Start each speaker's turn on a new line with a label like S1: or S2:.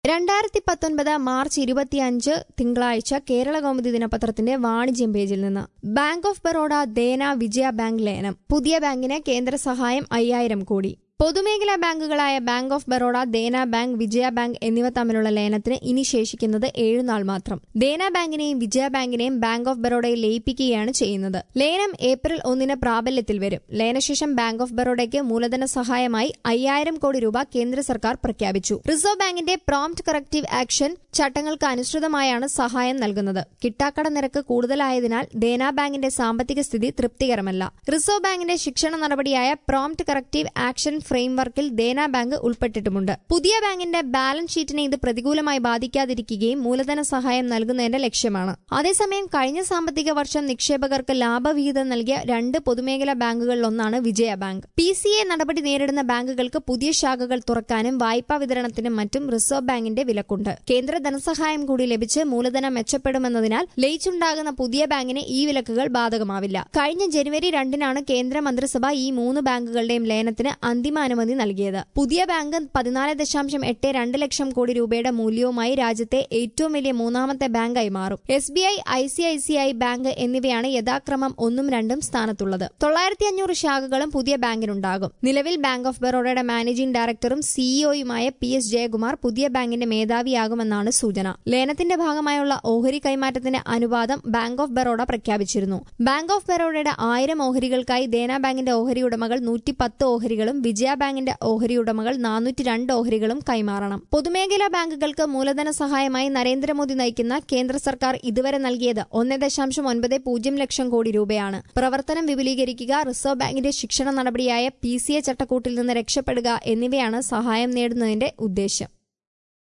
S1: രണ്ടായിരത്തി പത്തൊൻപത് മാർച്ച് ഇരുപത്തിയഞ്ച് തിങ്കളാഴ്ച കേരള കൗമുദി ദിനപത്രത്തിന്റെ വാണിജ്യം പേജിൽ നിന്ന് Bank of Baroda Dena Vijaya Bank ലേനം പുതിയ ബാങ്കിന് കേന്ദ്ര സഹായം അയ്യായിരം കോടി പൊതുമേഖലാ ബാങ്കുകളായ Bank of Baroda Dena Bank Vijaya Bank എന്നിവ തമ്മിലുള്ള ലേലത്തിന് ഇനി ശേഷിക്കുന്നത് ഏഴുനാൾ മാത്രം ദേന ബാങ്കിനെയും വിജയ ബാങ്കിനെയും ബാങ്ക് ഓഫ് ബറോഡയിൽ ലയിപ്പിക്കുകയാണ് ചെയ്യുന്നത് ലേലം ഏപ്രിൽ ഒന്നിന് പ്രാബല്യത്തിൽ വരും ലേനശേഷം ബാങ്ക് ഓഫ് ബറോഡയ്ക്ക് മൂലധന സഹായമായി അയ്യായിരം കോടി രൂപ കേന്ദ്ര സർക്കാർ പ്രഖ്യാപിച്ചു റിസർവ് ബാങ്കിന്റെ പ്രോംപ്റ്റ് കറക്റ്റീവ് ആക്ഷൻ ചട്ടങ്ങൾക്ക് അനുസൃതമായാണ് സഹായം നൽകുന്നത് കിട്ടാക്കട നിരക്ക് കൂടുതലായതിനാൽ ദേന ബാങ്കിന്റെ സാമ്പത്തിക സ്ഥിതി തൃപ്തികരമല്ല റിസർവ് ബാങ്കിന്റെ ശിക്ഷണ നടപടിയായ പ്രോംപ്റ്റ് കറക്റ്റീവ് ആക്ഷൻ ഫ്രെയിംവർക്കിൽ ദേന ബാങ്ക് ഉൾപ്പെട്ടിട്ടുമുണ്ട് പുതിയ ബാങ്കിന്റെ ബാലൻസ് ഷീറ്റിനെ ഇത് പ്രതികൂലമായി ബാധിക്കാതിരിക്കുകയും മൂലധന സഹായം നൽകുന്നതിന്റെ ലക്ഷ്യമാണ് അതേസമയം കഴിഞ്ഞ സാമ്പത്തിക വർഷം നിക്ഷേപകർക്ക് ലാഭവിഹിതം നൽകിയ രണ്ട് പൊതുമേഖലാ ബാങ്കുകളിലൊന്നാണ് Vijaya Bank P C A നടപടി നേരിടുന്ന ബാങ്കുകൾക്ക് പുതിയ ശാഖകൾ തുറക്കാനും വായ്പാ വിതരണത്തിനും മറ്റും റിസർവ് ബാങ്കിന്റെ വിലക്കുണ്ട് കേന്ദ്ര ധനസഹായം കൂടി ലഭിച്ച് മൂലധനം മെച്ചപ്പെടുമെന്നതിനാൽ ലയിച്ചുണ്ടാകുന്ന പുതിയ ബാങ്കിന് ഈ വിലക്കുകൾ ബാധകമാവില്ല കഴിഞ്ഞ ജനുവരി രണ്ടിനാണ് കേന്ദ്ര മന്ത്രിസഭ ഈ മൂന്ന് ബാങ്കുകളുടെയും ലയനത്തിന് അന്തിമ അനുമതി നൽകിയത് പുതിയ ബാങ്ക് പതിനാല് ദശാംശം എട്ട് രണ്ട് ലക്ഷം കോടി രൂപയുടെ മൂല്യവുമായി രാജ്യത്തെ ഏറ്റവും വലിയ മൂന്നാമത്തെ ബാങ്കായി മാറും S B I I C I C I Bank എന്നിവയാണ് യഥാക്രമം ഒന്നും രണ്ടും സ്ഥാനത്തുള്ളത് തൊള്ളായിരത്തി അഞ്ഞൂറ് ശാഖകളും പുതിയ ബാങ്കിനുണ്ടാകും നിലവിൽ ബാങ്ക് ഓഫ് ബറോഡയുടെ മാനേജിംഗ് ഡയറക്ടറും സിഇഒയുമായ പി എസ് ജയകുമാർ പുതിയ ബാങ്കിന്റെ മേധാവിയാകുമെന്നാണ് സൂചന ലേലത്തിന്റെ ഭാഗമായുള്ള ഓഹരി കൈമാറ്റത്തിന്റെ അനുവാദം ബാങ്ക് ഓഫ് ബറോഡ പ്രഖ്യാപിച്ചിരുന്നു ബാങ്ക് ഓഫ് ബറോഡയുടെ ആയിരം ഓഹരികൾക്കായി ദേന ബാങ്കിന്റെ ഓഹരി ഉടമകൾ നൂറ്റി പത്ത് ഓഹരികളും വിജയ ബാങ്കിന്റെ ഓഹരി ഉടമകൾ നാനൂറ്റി രണ്ട് ഓഹരികളും കൈമാറണം പൊതുമേഖലാ ബാങ്കുകൾക്ക് മൂലധന സഹായമായി നരേന്ദ്രമോദി നയിക്കുന്ന കേന്ദ്ര സർക്കാർ ഇതുവരെ നൽകിയത് ഒന്ന് ദശാംശം ഒൻപത് പൂജ്യം ലക്ഷം കോടി രൂപയാണ് പ്രവർത്തനം വിപുലീകരിക്കുക റിസർവ് ബാങ്കിന്റെ ശിക്ഷണ നടപടിയായ പി സി എ ചട്ടക്കൂട്ടിൽ നിന്ന് രക്ഷപ്പെടുക എന്നിവയാണ് സഹായം നേടുന്നതിന്റെ ഉദ്ദേശം